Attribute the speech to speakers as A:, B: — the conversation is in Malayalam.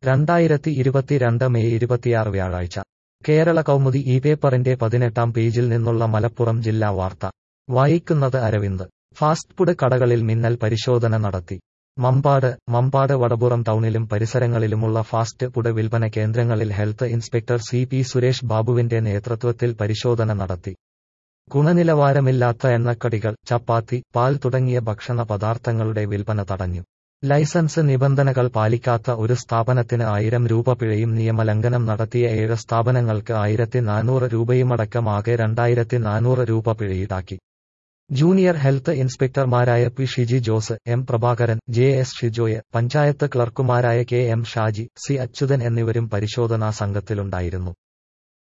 A: രണ്ടായിരത്തി ഇരുപത്തിരണ്ട് മെയ് ഇരുപത്തിയാറ് വ്യാഴാഴ്ച കേരള കൗമുദി ഈ പേപ്പറിന്റെ പതിനെട്ടാം പേജിൽ നിന്നുള്ള മലപ്പുറം ജില്ലാ വാർത്ത വായിക്കുന്നത് അരവിന്ദ് ഫാസ്റ്റ് ഫുഡ് കടകളിൽ മിന്നൽ പരിശോധന നടത്തി മമ്പാട് മമ്പാട് വടപുറം ടൗണിലും പരിസരങ്ങളിലുമുള്ള ഫാസ്റ്റ് ഫുഡ് വിൽപ്പന കേന്ദ്രങ്ങളിൽ health inspector C P Suresh ബാബുവിന്റെ നേതൃത്വത്തിൽ പരിശോധന നടത്തി ഗുണനിലവാരമില്ലാത്ത എണ്ണക്കടികൾ ചപ്പാത്തി പാൽ തുടങ്ങിയ ഭക്ഷണ പദാർത്ഥങ്ങളുടെ വിൽപ്പന തടഞ്ഞു ലൈസൻസ് നിബന്ധനകൾ പാലിക്കാത്ത ഒരു സ്ഥാപനത്തിന് ആയിരം രൂപ പിഴയും നിയമലംഘനം നടത്തിയ ഏഴ് സ്ഥാപനങ്ങൾക്ക് ആയിരത്തി നാനൂറ് രൂപയുമടക്കം ആകെ രണ്ടായിരത്തി നാനൂറ് രൂപ പിഴയീടാക്കി ജൂനിയർ ഹെൽത്ത് ഇൻസ്പെക്ടർമാരായ P Shiji Jose M Prabhakaran J S Shijoy panchayat ക്ലർക്കുമാരായ K M Shaji C Achuthan എന്നിവരും പരിശോധനാ സംഘത്തിലുണ്ടായിരുന്നു